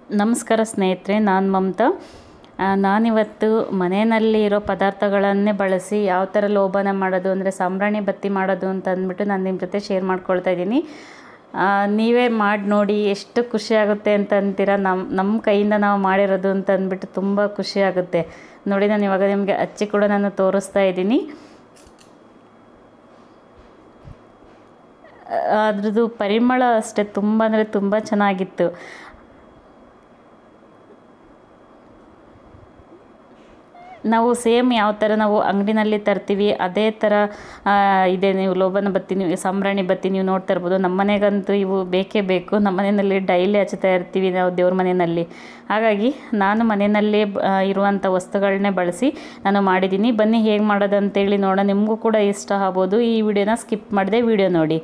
ನಮಸ್ಕಾರ ಸ್ನೇಹಿತರೆ ನಾನು ಮಮತಾ ಆ, ನಾನಿವತ್ತು ಮನೆಯಲ್ಲಿ ಇರೋ ಪದಾರ್ಥಗಳನ್ನೇ ಬಳಸಿ ಯಾವ ಥರ ಲೋಭನ ಮಾಡೋದು ಅಂದರೆ ಸಾಂಬ್ರಾಣಿ ಬತ್ತಿ ಮಾಡೋದು ಅಂತ ಅಂದ್ಬಿಟ್ಟು ನಾನು ನಿಮ್ಮ ಜೊತೆ ಶೇರ್ ಮಾಡ್ಕೊಳ್ತಾ ಇದ್ದೀನಿ ಆ, ನೀವೇ ಮಾಡಿ ನೋಡಿ ಎಷ್ಟು ಖುಷಿ ಆಗುತ್ತೆ ಅಂತ ಅಂತೀರ ನಮ್ಮ ನಮ್ಮ ಕೈಯಿಂದ ನಾವು ಮಾಡಿರೋದು ಅಂತ ಅಂದ್ಬಿಟ್ಟು ತುಂಬ ಖುಷಿ ಆಗುತ್ತೆ ನೋಡಿ ನಾನು ಇವಾಗ ನಿಮಗೆ ಹಚ್ಚಿ ಕೂಡ ನಾನು ತೋರಿಸ್ತಾ ಇದ್ದೀನಿ ಅದ್ರದ್ದು ಪರಿಮಳ ಅಷ್ಟೇ ತುಂಬ ಅಂದರೆ ತುಂಬ ಚೆನ್ನಾಗಿತ್ತು ನಾವು ಸೇಮ್ ಯಾವ ಥರ ನಾವು ಅಂಗಡಿನಲ್ಲಿ ತರ್ತೀವಿ ಅದೇ ಥರ ಆ, ಇದೆ ನೀವು ಲೋಬನ ಬತ್ತಿ ನೀವು ಸಾಂಬ್ರಾಣಿ ಬತ್ತಿ ನೀವು ನೋಡ್ತಾ ಇರ್ಬೋದು ನಮ್ಮ ಮನೆಗಂತೂ ಇವು ಬೇಕೇ ಬೇಕು ನಮ್ಮ ಮನೆಯಲ್ಲಿ ಡೈಲಿ ಹಚ್ತಾ ಇರ್ತೀವಿ ನಾವು ದೇವ್ರ ಮನೆಯಲ್ಲಿ ಹಾಗಾಗಿ ನಾನು ಮನೆಯಲ್ಲಿ ಇರುವಂಥ ವಸ್ತುಗಳನ್ನೇ ಬಳಸಿ ನಾನು ಮಾಡಿದ್ದೀನಿ ಬನ್ನಿ ಹೇಗೆ ಮಾಡೋದು ಅಂತೇಳಿ ನೋಡೋಣ ನಿಮಗೂ ಕೂಡ ಇಷ್ಟ ಆಗ್ಬೋದು ಈ ವಿಡಿಯೋನ ಸ್ಕಿಪ್ ಮಾಡಿದೆ ವಿಡಿಯೋ ನೋಡಿ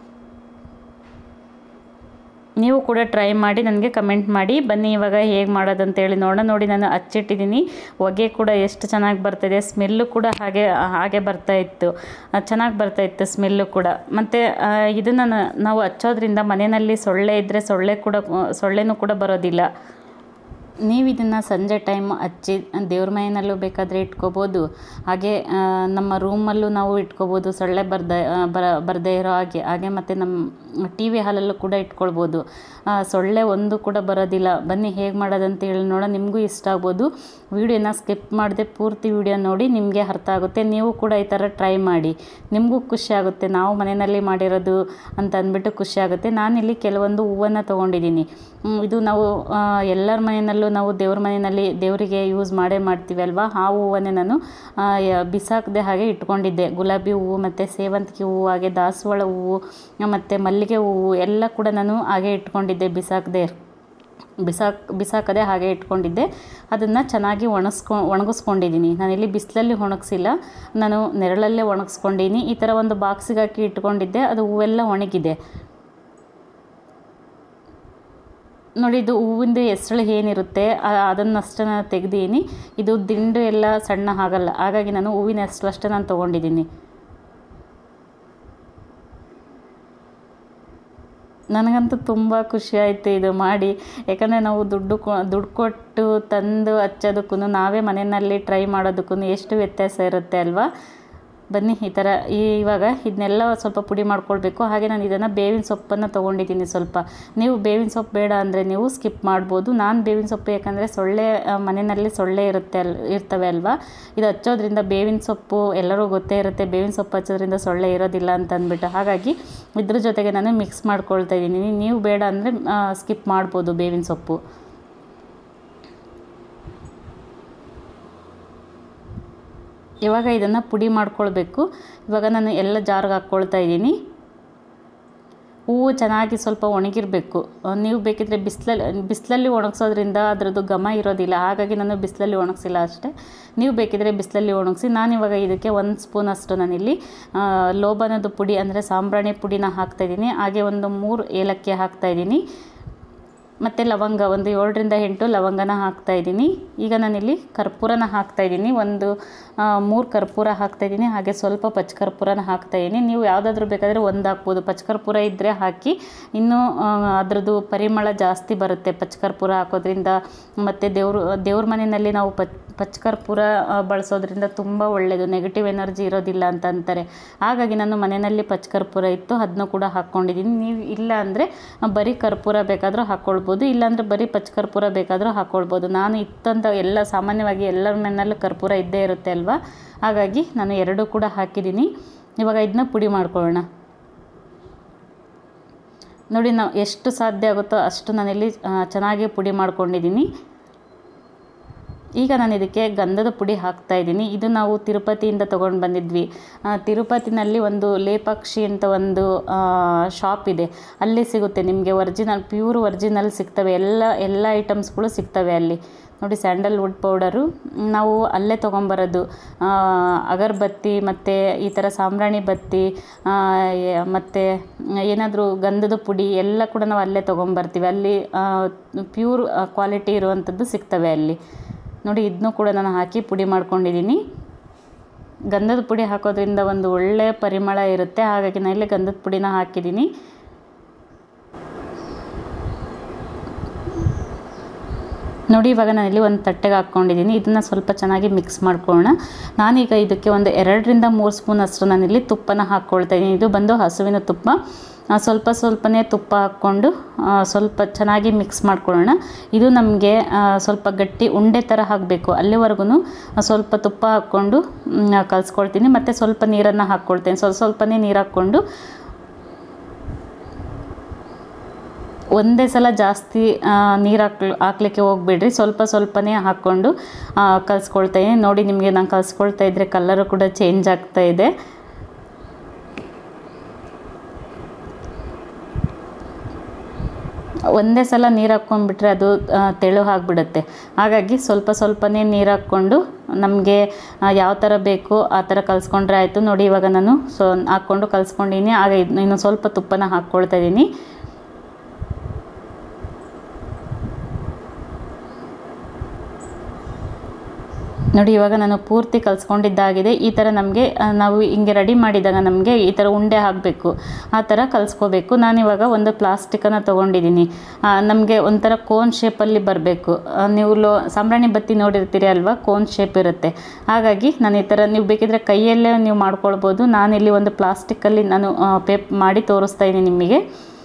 ನೀವು ಕೂಡ ಟ್ರೈ ಮಾಡಿ ನನಗೆ ಕಮೆಂಟ್ ಮಾಡಿ ಬನ್ನಿ ಇವಾಗ ಹೇಗೆ ಮಾಡೋದು ಅಂತೇಳಿ ನೋಡೋಣ ನೋಡಿ ನಾನು ಹಚ್ಚಿಟ್ಟಿದ್ದೀನಿ ಹೊಗೆ ಕೂಡ ಎಷ್ಟು ಚೆನ್ನಾಗಿ ಬರ್ತಾಯಿದೆ ಸ್ಮೆಲ್ಲು ಕೂಡ ಹಾಗೆ ಹಾಗೆ ಬರ್ತಾ ಇತ್ತು ಚೆನ್ನಾಗಿ ಬರ್ತಾ ಇತ್ತು ಸ್ಮೆಲ್ಲು ಕೂಡ ಮತ್ತು ಇದನ್ನು ನಾವು ಹಚ್ಚೋದ್ರಿಂದ ಮನೆಯಲ್ಲಿ ಸೊಳ್ಳೆ ಇದ್ದರೆ ಸೊಳ್ಳೆ ಕೂಡ ಸೊಳ್ಳೆನೂ ಕೂಡ ಬರೋದಿಲ್ಲ ನೀವು ಇದನ್ನು ಸಂಜೆ ಟೈಮ್ ಹಚ್ಚಿ ದೇವ್ರ ಮನೆಯಲ್ಲೂ ಬೇಕಾದರೆ ಇಟ್ಕೋಬೋದು ಹಾಗೆ ಆ, ನಮ್ಮ ರೂಮಲ್ಲೂ ನಾವು ಇಟ್ಕೋಬೋದು ಸೊಳ್ಳೆ ಬರ್ದ ಬರ ಬರದೇ ಇರೋ ಹಾಗೆ ಹಾಗೆ ಮತ್ತು ನಮ್ಮ ಟಿ ವಿ ಹಾಲಲ್ಲೂ ಕೂಡ ಇಟ್ಕೊಳ್ಬೋದು ಆ, ಸೊಳ್ಳೆ ಒಂದು ಕೂಡ ಬರೋದಿಲ್ಲ ಬನ್ನಿ ಹೇಗೆ ಮಾಡೋದಂತ ಹೇಳಿ ನೋಡೋ ನಿಮಗೂ ಇಷ್ಟ ಆಗ್ಬೋದು ವಿಡಿಯೋನ ಸ್ಕಿಪ್ ಮಾಡದೆ ಪೂರ್ತಿ ವಿಡಿಯೋ ನೋಡಿ ನಿಮಗೆ ಅರ್ಥ ಆಗುತ್ತೆ ನೀವು ಕೂಡ ಈ ಥರ ಟ್ರೈ ಮಾಡಿ ನಿಮಗೂ ಖುಷಿ ಆಗುತ್ತೆ ನಾವು ಮನೆಯಲ್ಲಿ ಮಾಡಿರೋದು ಅಂತ ಅಂದ್ಬಿಟ್ಟು ಖುಷಿ ಆಗುತ್ತೆ ನಾನಿಲ್ಲಿ ಕೆಲವೊಂದು ಹೂವನ್ನು ತೊಗೊಂಡಿದ್ದೀನಿ ಹ್ಮ್, ಇದು ನಾವು ಆ, ಎಲ್ಲರ ಮನೆಯಲ್ಲೂ ನಾವು ದೇವ್ರ ಮನೆಯಲ್ಲಿ ದೇವರಿಗೆ ಯೂಸ್ ಮಾಡೇ ಮಾಡ್ತೀವಿ ಅಲ್ವಾ ಆ ಹೂವನ್ನೇ ನಾನು ಆ, ಯ- ಬಿಸಾಕದೆ ಹಾಗೆ ಇಟ್ಕೊಂಡಿದ್ದೆ ಗುಲಾಬಿ ಹೂವು ಮತ್ತು ಸೇವಂತಿಗೆ ಹೂವು ಹಾಗೆ ದಾಸವಾಳ ಹೂವು ಮತ್ತು ಮಲ್ಲಿಗೆ ಹೂವು ಎಲ್ಲ ಕೂಡ ನಾನು ಹಾಗೆ ಇಟ್ಕೊಂಡಿದ್ದೆ ಬಿಸಾಕದೆ ಬಿಸಾಕ್ ಬಿಸಾಕದೆ ಹಾಗೆ ಇಟ್ಕೊಂಡಿದ್ದೆ ಅದನ್ನು ಚೆನ್ನಾಗಿ ಒಣಗಿಸ್ಕೊ ಒಣಗಿಸ್ಕೊಂಡಿದ್ದೀನಿ ನಾನಿಲ್ಲಿ ಬಿಸಿಲಲ್ಲಿ ಒಣಗಿಸಿಲ್ಲ ನಾನು ನೆರಳಲ್ಲೇ ಒಣಗಿಸ್ಕೊಂಡಿನಿ ಈ ಥರ ಒಂದು ಬಾಕ್ಸಿಗೆ ಹಾಕಿ ಇಟ್ಕೊಂಡಿದ್ದೆ ಅದು ಹೂವೆಲ್ಲ ಒಣಗಿದೆ ನೋಡಿ ಇದು ಹೂವಿಂದ ಹೆಸಳು ಏನಿರುತ್ತೆ ಅದನ್ನಷ್ಟೇ ನಾನು ತೆಗ್ದೀನಿ ಇದು ದಿಂಡು ಎಲ್ಲ ಸಣ್ಣ ಆಗಲ್ಲ ಹಾಗಾಗಿ ನಾನು ಹೂವಿನ ಹೆಸರು ಅಷ್ಟೇ ನಾನು ತೊಗೊಂಡಿದ್ದೀನಿ ನನಗಂತೂ ತುಂಬ ಖುಷಿ ಆಯಿತು ಇದು ಮಾಡಿ ಯಾಕಂದರೆ ನಾವು ದುಡ್ಡು ಕೊ ದುಡ್ಡು ಕೊಟ್ಟು ತಂದು ಹಚ್ಚೋದಕ್ಕೂ ನಾವೇ ಮನೆಯಲ್ಲಿ ಟ್ರೈ ಮಾಡೋದಕ್ಕೂ ಎಷ್ಟು ವ್ಯತ್ಯಾಸ ಇರುತ್ತೆ ಅಲ್ವಾ ಬನ್ನಿ ಈ ಥರ ಈ ಇವಾಗ ಇದನ್ನೆಲ್ಲ ಸ್ವಲ್ಪ ಪುಡಿ ಮಾಡ್ಕೊಳ್ಬೇಕು ಹಾಗೆ ನಾನು ಇದನ್ನು ಬೇವಿನ ಸೊಪ್ಪನ್ನು ತೊಗೊಂಡಿದ್ದೀನಿ ಸ್ವಲ್ಪ ನೀವು ಬೇವಿನ ಸೊಪ್ಪು ಬೇಡ ಅಂದರೆ ನೀವು ಸ್ಕಿಪ್ ಮಾಡ್ಬೋದು ನಾನು ಬೇವಿನ ಸೊಪ್ಪು ಯಾಕಂದರೆ ಸೊಳ್ಳೆ ಆ, ಮನೆಯಲ್ಲಿ ಸೊಳ್ಳೆ ಇರುತ್ತೆ ಅಲ್ ಇರ್ತವೆ ಅಲ್ವಾ ಇದು ಹಚ್ಚೋದ್ರಿಂದ ಬೇವಿನ ಸೊಪ್ಪು ಎಲ್ಲರೂ ಗೊತ್ತೇ ಇರುತ್ತೆ ಬೇವಿನ ಸೊಪ್ಪು ಹಚ್ಚೋದ್ರಿಂದ ಸೊಳ್ಳೆ ಇರೋದಿಲ್ಲ ಅಂತ ಅಂದ್ಬಿಟ್ಟು ಹಾಗಾಗಿ ಇದ್ರ ಜೊತೆಗೆ ನಾನು ಮಿಕ್ಸ್ ಮಾಡ್ಕೊಳ್ತಾ ಇದ್ದೀನಿ ನೀವು ಬೇಡ ಅಂದರೆ ಸ್ಕಿಪ್ ಮಾಡ್ಬೋದು ಬೇವಿನ ಸೊಪ್ಪು ಇವಾಗ ಇದನ್ನು ಪುಡಿ ಮಾಡ್ಕೊಳ್ಬೇಕು ಇವಾಗ ನಾನು ಎಲ್ಲ ಜಾರ್ಗೆ ಹಾಕ್ಕೊಳ್ತಾ ಇದ್ದೀನಿ ಹೂವು ಚೆನ್ನಾಗಿ ಸ್ವಲ್ಪ ಒಣಗಿರಬೇಕು ನೀವು ಬೇಕಿದ್ರೆ ಬಿಸಿಲಲ್ಲಿ ಬಿಸಿಲಲ್ಲಿ ಒಣಗಿಸೋದ್ರಿಂದ ಅದರದ್ದು ಘಮ ಇರೋದಿಲ್ಲ ಹಾಗಾಗಿ ನಾನು ಬಿಸಿಲಲ್ಲಿ ಒಣಗಿಸಿಲ್ಲ ಅಷ್ಟೇ ನೀವು ಬೇಕಿದ್ರೆ ಬಿಸಿಲಲ್ಲಿ ಒಣಗಿಸಿ ನಾನಿವಾಗ ಇದಕ್ಕೆ ಒಂದು ಸ್ಪೂನಷ್ಟು ನಾನಿಲ್ಲಿ ಆ, ಲೋಬನದ ಪುಡಿ ಅಂದರೆ ಸಾಂಬ್ರಾಣಿ ಪುಡಿನ ಹಾಕ್ತಾಯಿದ್ದೀನಿ ಹಾಗೆ ಒಂದು ಮೂರು ಏಲಕ್ಕಿ ಹಾಕ್ತಾಯಿದ್ದೀನಿ ಮತ್ತು ಲವಂಗ ಒಂದು ಏಳರಿಂದ ಎಂಟು ಲವಂಗನ ಹಾಕ್ತಾ ಇದ್ದೀನಿ ಈಗ ನಾನಿಲ್ಲಿ ಕರ್ಪೂರನ ಹಾಕ್ತಾ ಇದ್ದೀನಿ ಒಂದು ಆ, ಮೂರು ಕರ್ಪೂರ ಹಾಕ್ತಾ ಇದ್ದೀನಿ ಹಾಗೆ ಸ್ವಲ್ಪ ಪಚ್ಚಕರ್ಪೂರನ ಹಾಕ್ತಾ ಇದ್ದೀನಿ ನೀವು ಯಾವುದಾದ್ರೂ ಬೇಕಾದರೆ ಒಂದು ಹಾಕ್ಬೋದು ಪಚ್ಚಕರ್ಪೂರ ಇದ್ದರೆ ಹಾಕಿ ಇನ್ನೂ ಆ, ಅದ್ರದ್ದು ಪರಿಮಳ ಜಾಸ್ತಿ ಬರುತ್ತೆ ಪಚ್ಚಕರ್ಪೂರ ಹಾಕೋದ್ರಿಂದ ಮತ್ತು ದೇವ್ರ ದೇವ್ರ ಮನೆಯಲ್ಲಿ ನಾವು ಪಚ್ ಪಚ್ಚಕರ್ಪೂರ ಆ, ಬಳಸೋದ್ರಿಂದ ತುಂಬ ಒಳ್ಳೆಯದು ನೆಗೆಟಿವ್ ಎನರ್ಜಿ ಇರೋದಿಲ್ಲ ಅಂತ ಅಂತಾರೆ ಹಾಗಾಗಿ ನಾನು ಮನೆಯಲ್ಲಿ ಪಚ್ಚಕರ್ಪೂರ ಇತ್ತು ಅದನ್ನು ಕೂಡ ಹಾಕ್ಕೊಂಡಿದ್ದೀನಿ ನೀವು ಇಲ್ಲ ಅಂದರೆ ಬರೀ ಕರ್ಪೂರ ಬೇಕಾದರೂ ಹಾಕ್ಕೊಳ್ಬೋದು ಇಲ್ಲಾಂದರೆ ಬರೀ ಪಚ್ಚಕರ್ಪೂರ ಬೇಕಾದರೂ ಹಾಕ್ಕೊಳ್ಬೋದು ನಾನು ಇತ್ತಂತ ಎಲ್ಲ ಸಾಮಾನ್ಯವಾಗಿ ಎಲ್ಲರ ಮನೆಯಲ್ಲೂ ಕರ್ಪೂರ ಇದ್ದೇ ಇರುತ್ತೆ ಅಲ್ವಾ ಹಾಗಾಗಿ ನಾನು ಎರಡೂ ಕೂಡ ಹಾಕಿದ್ದೀನಿ ಇವಾಗ ಇದನ್ನ ಪುಡಿ ಮಾಡ್ಕೊಳ್ಳೋಣ ನೋಡಿ ನಾವು ಎಷ್ಟು ಸಾಧ್ಯ ಆಗುತ್ತೋ ಅಷ್ಟು ನಾನಿಲ್ಲಿ ಆ, ಚೆನ್ನಾಗಿ ಪುಡಿ ಮಾಡ್ಕೊಂಡಿದ್ದೀನಿ ಈಗ ನಾನು ಇದಕ್ಕೆ ಗಂಧದ ಪುಡಿ ಹಾಕ್ತಾ ಇದ್ದೀನಿ ಇದು ನಾವು ತಿರುಪತಿಯಿಂದ ತೊಗೊಂಡು ಬಂದಿದ್ವಿ ಆ, ತಿರುಪತಿನಲ್ಲಿ ಒಂದು ಲೇಪಾಕ್ಷಿ ಅಂತ ಒಂದು ಶಾಪ್ ಇದೆ ಅಲ್ಲಿ ಸಿಗುತ್ತೆ ನಿಮಗೆ ಒರಿಜಿನಲ್ ಪ್ಯೂರ್ ಒರಿಜಿನಲ್ ಸಿಗ್ತವೆ ಎಲ್ಲ ಎಲ್ಲ ಐಟಮ್ಸ್ಗಳು ಸಿಗ್ತವೆ ಅಲ್ಲಿ ನೋಡಿ ಸ್ಯಾಂಡಲ್ವುಡ್ ಪೌಡರು ನಾವು ಅಲ್ಲೇ ತೊಗೊಂಬರೋದು ಆ, ಅಗರಬತ್ತಿ ಮತ್ತು ಈ ಥರ ಸಾಂಬ್ರಾಣಿ ಬತ್ತಿ ಮತ್ತು ಏನಾದರೂ ಗಂಧದ ಪುಡಿ ಎಲ್ಲ ಕೂಡ ನಾವು ಅಲ್ಲೇ ತೊಗೊಂಬರ್ತೀವಿ ಅಲ್ಲಿ ಪ್ಯೂರ್ ಕ್ವಾಲಿಟಿ ಇರುವಂಥದ್ದು ಸಿಗ್ತವೆ ಅಲ್ಲಿ ನೋಡಿ ಇದನ್ನೂ ಕೂಡ ನಾನು ಹಾಕಿ ಪುಡಿ ಮಾಡ್ಕೊಂಡಿದ್ದೀನಿ ಗಂಧದ ಪುಡಿ ಹಾಕೋದ್ರಿಂದ ಒಂದು ಒಳ್ಳೆಯ ಪರಿಮಳ ಇರುತ್ತೆ ಹಾಗಾಗಿ ನಾನು ಇಲ್ಲಿ ಗಂಧದ ಪುಡಿನ ಹಾಕಿದ್ದೀನಿ ನೋಡಿ ಇವಾಗ ನಾನಿಲ್ಲಿ ಒಂದು ತಟ್ಟೆಗೆ ಹಾಕ್ಕೊಂಡಿದ್ದೀನಿ ಇದನ್ನು ಸ್ವಲ್ಪ ಚೆನ್ನಾಗಿ ಮಿಕ್ಸ್ ಮಾಡ್ಕೊಳ್ಳೋಣ ನಾನೀಗ ಇದಕ್ಕೆ ಒಂದು ಎರಡರಿಂದ ಮೂರು ಸ್ಪೂನ್ ಅಷ್ಟು ನಾನಿಲ್ಲಿ ತುಪ್ಪನ ಹಾಕ್ಕೊಳ್ತಾ ಇದ್ದೀನಿ ಇದು ಬಂದು ಹಸುವಿನ ತುಪ್ಪ ಆ, ಸ್ವಲ್ಪ ಸ್ವಲ್ಪನೇ ತುಪ್ಪ ಹಾಕ್ಕೊಂಡು ಆ, ಸ್ವಲ್ಪ ಚೆನ್ನಾಗಿ ಮಿಕ್ಸ್ ಮಾಡ್ಕೊಳ್ಳೋಣ ಇದು ನಮಗೆ ಸ್ವಲ್ಪ ಗಟ್ಟಿ ಉಂಡೆ ಥರ ಹಾಕಬೇಕು ಅಲ್ಲಿವರೆಗೂ ಸ್ವಲ್ಪ ತುಪ್ಪ ಹಾಕ್ಕೊಂಡು ಮ್, ಕಲಿಸ್ಕೊಳ್ತೀನಿ ಮತ್ತು ಸ್ವಲ್ಪ ನೀರನ್ನು ಹಾಕ್ಕೊಳ್ತೀನಿ ಸ್ವಲ್ಪ ಸ್ವಲ್ಪನೇ ನೀರು ಹಾಕ್ಕೊಂಡು ಒಂದೇ ಸಲ ಜಾಸ್ತಿ ನೀರು ಹಾಕ್ ಹಾಕ್ಲಿಕ್ಕೆ ಹೋಗ್ಬೇಡ್ರಿ ಸ್ವಲ್ಪ ಸ್ವಲ್ಪನೇ ಹಾಕ್ಕೊಂಡು ಕಲಿಸ್ಕೊಳ್ತಾ ಇದ್ದೀನಿ ನೋಡಿ ನಿಮಗೆ ನಾನು ಕಲಿಸ್ಕೊಳ್ತಾ ಇದ್ದರೆ ಕಲರು ಕೂಡ ಚೇಂಜ್ ಆಗ್ತಾ ಇದೆ ಒಂದೇ ಸಲ ನೀರು ಹಾಕ್ಕೊಂಡ್ಬಿಟ್ರೆ ಅದು ಆ, ತೆಳು ಆಗಿಬಿಡುತ್ತೆ ಹಾಗಾಗಿ ಸ್ವಲ್ಪ ಸ್ವಲ್ಪನೇ ನೀರು ಹಾಕ್ಕೊಂಡು ನಮಗೆ ಯಾವ ಥರ ಬೇಕು ಆ ಥರ ಕಲಿಸ್ಕೊಂಡ್ರೆ ಆಯಿತು ನೋಡಿ ಇವಾಗ ನಾನು ಸೊ ಹಾಕ್ಕೊಂಡು ಕಲಿಸ್ಕೊಂಡಿನಿ ಆಗ ಇದ್- ಇನ್ನು ಸ್ವಲ್ಪ ತುಪ್ಪನ ಹಾಕ್ಕೊಳ್ತಾ ಇದ್ದೀನಿ ನೋಡಿ ಇವಾಗ ನಾನು ಪೂರ್ತಿ ಕಲಿಸ್ಕೊಂಡಿದ್ದಾಗಿದೆ ಈ ಥರ ನಮಗೆ ನಾವು ಹಿಂಗೆ ರೆಡಿ ಮಾಡಿದಾಗ ನಮಗೆ ಈ ಥರ ಉಂಡೆ ಹಾಕಬೇಕು ಆ ಥರ ಕಲಿಸ್ಕೋಬೇಕು ನಾನಿವಾಗ ಒಂದು ಪ್ಲಾಸ್ಟಿಕನ್ನು ತೊಗೊಂಡಿದ್ದೀನಿ ನಮಗೆ ಒಂಥರ ಕೋನ್ ಶೇಪಲ್ಲಿ ಬರಬೇಕು ನೀವು ಲೋ ಸಾಂಬ್ರಾಣಿ ಬತ್ತಿ ನೋಡಿರ್ತೀರಿ ಅಲ್ವಾ ಕೋನ್ ಶೇಪ್ ಇರುತ್ತೆ ಹಾಗಾಗಿ ನಾನು ಈ ಥರ ನೀವು ಬೇಕಿದ್ರೆ ಕೈಯಲ್ಲೇ ನೀವು ಮಾಡ್ಕೊಳ್ಬೋದು ನಾನಿಲ್ಲಿ ಒಂದು ಪ್ಲಾಸ್ಟಿಕ್ಕಲ್ಲಿ ನಾನು ಪೇಪ್ ಮಾಡಿ ತೋರಿಸ್ತಾ ಇದ್ದೀನಿ ನಿಮಗೆ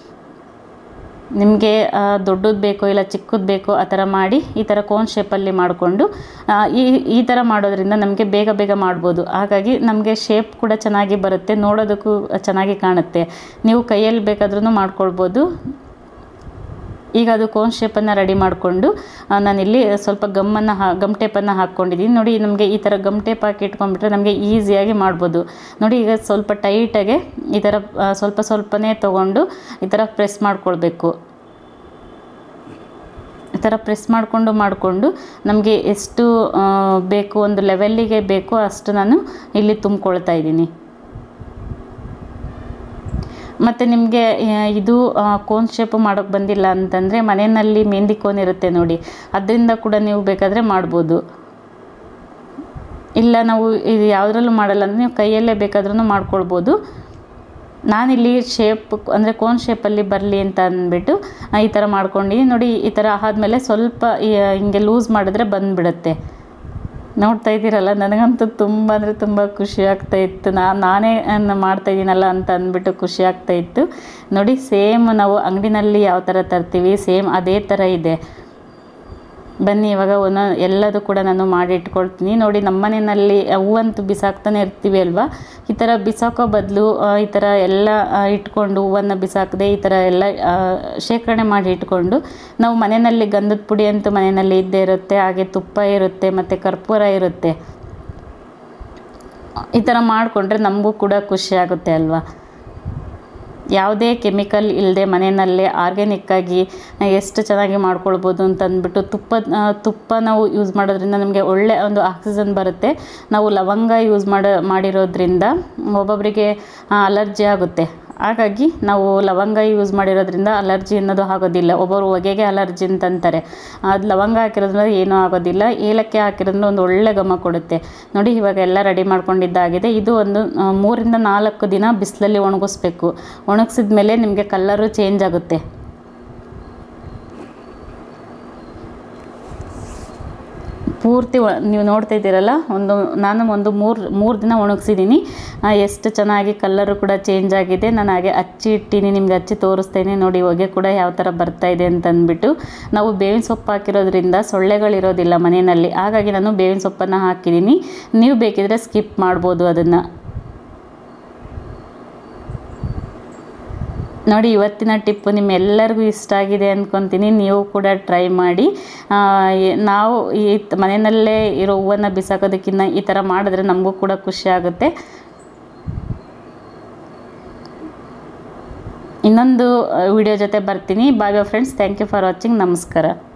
ನಿಮಗೆ ದೊಡ್ಡದು ಬೇಕೋ ಇಲ್ಲ ಚಿಕ್ಕದು ಬೇಕೋ ಆ ಥರ ಮಾಡಿ ಈ ಥರ ಕೋನ್ ಶೇಪಲ್ಲಿ ಮಾಡಿಕೊಂಡು ಈ ಈ ಥರ ಮಾಡೋದ್ರಿಂದ ನಮಗೆ ಬೇಗ ಬೇಗ ಮಾಡ್ಬೋದು ಹಾಗಾಗಿ ನಮಗೆ ಶೇಪ್ ಕೂಡ ಚೆನ್ನಾಗಿ ಬರುತ್ತೆ ನೋಡೋದಕ್ಕೂ ಚೆನ್ನಾಗಿ ಕಾಣುತ್ತೆ ನೀವು ಕೈಯಲ್ಲಿ ಬೇಕಾದ್ರೂ ಮಾಡ್ಕೊಳ್ಬೋದು ಈಗ ಅದು ಕೋನ್ ಶೇಪನ್ನು ರೆಡಿ ಮಾಡಿಕೊಂಡು ನಾನಿಲ್ಲಿ ಸ್ವಲ್ಪ ಗಮ್ಮನ್ನು ಹಾ ಗಮ್ ಟೇಪನ್ನು ಹಾಕ್ಕೊಂಡಿದ್ದೀನಿ ನೋಡಿ ನಮಗೆ ಈ ಥರ ಗಮ್ ಟೇಪ್ ಹಾಕಿ ಇಟ್ಕೊಂಡ್ಬಿಟ್ರೆ ನಮಗೆ ಈಸಿಯಾಗಿ ಮಾಡ್ಬೋದು ನೋಡಿ ಈಗ ಸ್ವಲ್ಪ ಟೈಟಾಗೆ ಈ ಥರ ಆ, ಸ್ವಲ್ಪ ಸ್ವಲ್ಪನೇ ತೊಗೊಂಡು ಈ ಥರ ಪ್ರೆಸ್ ಮಾಡ್ಕೊಳ್ಬೇಕು ಈ ಥರ ಪ್ರೆಸ್ ಮಾಡಿಕೊಂಡು ಮಾಡಿಕೊಂಡು ನಮಗೆ ಎಷ್ಟು ಆ, ಬೇಕು ಒಂದು ಲೆವೆಲ್ಲಿಗೆ ಬೇಕೋ ಅಷ್ಟು ನಾನು ಇಲ್ಲಿ ತುಂಬ್ಕೊಳ್ತಾ ಇದ್ದೀನಿ ಮತ್ತು ನಿಮಗೆ ಇದು ಆ, ಕೋನ್ ಶೇಪ್ ಮಾಡೋಕ್ಕೆ ಬಂದಿಲ್ಲ ಅಂತಂದರೆ ಮನೆಯಲ್ಲಿ ಮೆಹಂದಿ ಕೋನ್ ಇರುತ್ತೆ ನೋಡಿ ಅದರಿಂದ ಕೂಡ ನೀವು ಬೇಕಾದರೆ ಮಾಡ್ಬೋದು ಇಲ್ಲ ನಾವು ಇದು ಯಾವುದ್ರಲ್ಲೂ ಮಾಡಲ್ಲ ಅಂದರೆ ನೀವು ಕೈಯಲ್ಲೇ ಬೇಕಾದ್ರೂ ಮಾಡ್ಕೊಳ್ಬೋದು ನಾನಿಲ್ಲಿ ಶೇಪ್ ಅಂದರೆ ಕೋನ್ ಶೇಪಲ್ಲಿ ಬರಲಿ ಅಂತ ಅಂದ್ಬಿಟ್ಟು ಆ, ಈ ಥರ ಮಾಡ್ಕೊಂಡಿದ್ದೀನಿ ನೋಡಿ ಈ ಥರ ಆದಮೇಲೆ ಸ್ವಲ್ಪ ಈ, ಹಿಂಗೆ ಲೂಸ್ ಮಾಡಿದ್ರೆ ಬಂದುಬಿಡುತ್ತೆ ನೋಡ್ತಾ ಇದ್ದೀರಲ್ಲ ನನಗಂತೂ ತುಂಬ ಅಂದರೆ ತುಂಬ ಖುಷಿ ಆಗ್ತಾ ಇತ್ತು ನಾ ನಾನೇ ಅನ್ನ ಮಾಡ್ತಾ ಇದ್ದೀನಲ್ಲ ಅಂತ ಅಂದ್ಬಿಟ್ಟು ಖುಷಿ ಆಗ್ತಾ ಇತ್ತು ನೋಡಿ ಸೇಮ್ ನಾವು ಅಂಗಡಿನಲ್ಲಿ ಯಾವ ಥರ ತರ್ತೀವಿ ಸೇಮ್ ಅದೇ ಥರ ಇದೆ ಬನ್ನಿ ಇವಾಗ ಒಂದೊ ಎಲ್ಲದೂ ಕೂಡ ನಾನು ಮಾಡಿ ಇಟ್ಕೊಳ್ತೀನಿ ನೋಡಿ ನಮ್ಮ ಮನೆಯಲ್ಲಿ ಹೂವಂತೂ ಬಿಸಾಕ್ತಾನೆ ಇರ್ತೀವಿ ಅಲ್ವಾ ಈ ಥರ ಬಿಸಾಕೋ ಬದಲು ಈ ಥರ ಎಲ್ಲ ಆ, ಇಟ್ಕೊಂಡು ಹೂವನ್ನು ಬಿಸಾಕದೆ ಈ ಥರ ಎಲ್ಲ ಆ, ಶೇಖರಣೆ ಮಾಡಿ ಇಟ್ಕೊಂಡು ನಾವು ಮನೆಯಲ್ಲಿ ಗಂಧದ ಪುಡಿ ಅಂತೂ ಮನೆಯಲ್ಲಿ ಇದ್ದೇ ಇರುತ್ತೆ ಹಾಗೆ ತುಪ್ಪ ಇರುತ್ತೆ ಮತ್ತು ಕರ್ಪೂರ ಇರುತ್ತೆ ಈ ಥರ ಮಾಡಿಕೊಂಡ್ರೆ ನಮಗೂ ಕೂಡ ಖುಷಿ ಆಗುತ್ತೆ ಅಲ್ವಾ ಯಾವುದೇ ಕೆಮಿಕಲ್ ಇಲ್ಲದೆ ಮನೆಯಲ್ಲೇ ಆರ್ಗ್ಯಾನಿಕ್ಕಾಗಿ ಎಷ್ಟು ಚೆನ್ನಾಗಿ ಮಾಡ್ಕೊಳ್ಬೋದು ಅಂತ ಅಂದ್ಬಿಟ್ಟು ತುಪ್ಪ ಆ, ತುಪ್ಪ ನಾವು ಯೂಸ್ ಮಾಡೋದ್ರಿಂದ ನಮಗೆ ಒಳ್ಳೆ ಒಂದು ಆಕ್ಸಿಜನ್ ಬರುತ್ತೆ ನಾವು ಲವಂಗ ಯೂಸ್ ಮಾಡೋ ಮಾಡಿರೋದ್ರಿಂದ ಒಬ್ಬೊಬ್ಬರಿಗೆ ಅಲರ್ಜಿ ಆಗುತ್ತೆ ಹಾಗಾಗಿ ನಾವು ಲವಂಗ ಯೂಸ್ ಮಾಡಿರೋದ್ರಿಂದ ಅಲರ್ಜಿ ಅನ್ನೋದು ಆಗೋದಿಲ್ಲ ಒಬ್ಬರು ಹೊಗೆಗೆ ಅಲರ್ಜಿ ಅಂತಂತಾರೆ ಅದು ಲವಂಗ ಹಾಕಿರೋದ್ರಿಂದ ಏನೂ ಆಗೋದಿಲ್ಲ ಏಲಕ್ಕಿ ಹಾಕಿರೋದ್ರಿಂದ ಒಂದು ಒಳ್ಳೆ ಘಮ ಕೊಡುತ್ತೆ ನೋಡಿ ಇವಾಗ ಎಲ್ಲ ರೆಡಿ ಮಾಡ್ಕೊಂಡಿದ್ದಾಗಿದೆ ಇದು ಒಂದು ಆ, ಮೂರಿಂದ ನಾಲ್ಕು ದಿನ ಬಿಸಿಲಲ್ಲಿ ಒಣಗಿಸ್ಬೇಕು ಒಣಗಿಸಿದ ಮೇಲೆ ನಿಮಗೆ ಕಲ್ಲರು ಚೇಂಜ್ ಆಗುತ್ತೆ ಪೂರ್ತಿ ಒ- ನೀವು ನೋಡ್ತಾ ಇದ್ದೀರಲ್ಲ ಒಂದು ನಾನು ಒಂದು ಮೂರು ಮೂರು ದಿನ ಒಣಗಿಸಿದ್ದೀನಿ ಎಷ್ಟು ಚೆನ್ನಾಗಿ ಕಲ್ಲರು ಕೂಡ ಚೇಂಜ್ ಆಗಿದೆ ನಾನು ಹಾಗೆ ಹಚ್ಚಿ ಇಟ್ಟೀನಿ ನಿಮ್ಗೆ ಹಚ್ಚಿ ತೋರಿಸ್ತೇನೆ ನೋಡಿ ಹೊಗೆ ಕೂಡ ಯಾವ ಥರ ಬರ್ತಾ ಇದೆ ಅಂತ ಅಂದ್ಬಿಟ್ಟು ನಾವು ಬೇವಿನ ಸೊಪ್ಪು ಹಾಕಿರೋದ್ರಿಂದ ಸೊಳ್ಳೆಗಳಿರೋದಿಲ್ಲ ಮನೆಯಲ್ಲಿ ಹಾಗಾಗಿ ನಾನು ಬೇವಿನ ಸೊಪ್ಪನ್ನು ಹಾಕಿದ್ದೀನಿ ನೀವು ಬೇಕಿದ್ರೆ ಸ್ಕಿಪ್ ಮಾಡ್ಬೋದು ಅದನ್ನು ನೋಡಿ ಇವತ್ತಿನ ಟಿಪ್ಪು ನಿಮ್ಮೆಲ್ಲರಿಗೂ ಇಷ್ಟ ಆಗಿದೆ ಅಂದ್ಕೊತೀನಿ ನೀವು ಕೂಡ ಟ್ರೈ ಮಾಡಿ ಆ, ಎ- ನಾವು ಈ ತ- ಮನೆಯಲ್ಲೇ ಇರೋ ಹೂವನ್ನು ಬಿಸಾಕೋದಕ್ಕಿಂತ ಈ ಥರ ಮಾಡಿದ್ರೆ ನಮಗೂ ಕೂಡ ಖುಷಿ ಆಗುತ್ತೆ ಇನ್ನೊಂದು ವಿಡಿಯೋ ಜೊತೆ ಬರ್ತೀನಿ bye bye friends thank you for watching ನಮಸ್ಕಾರ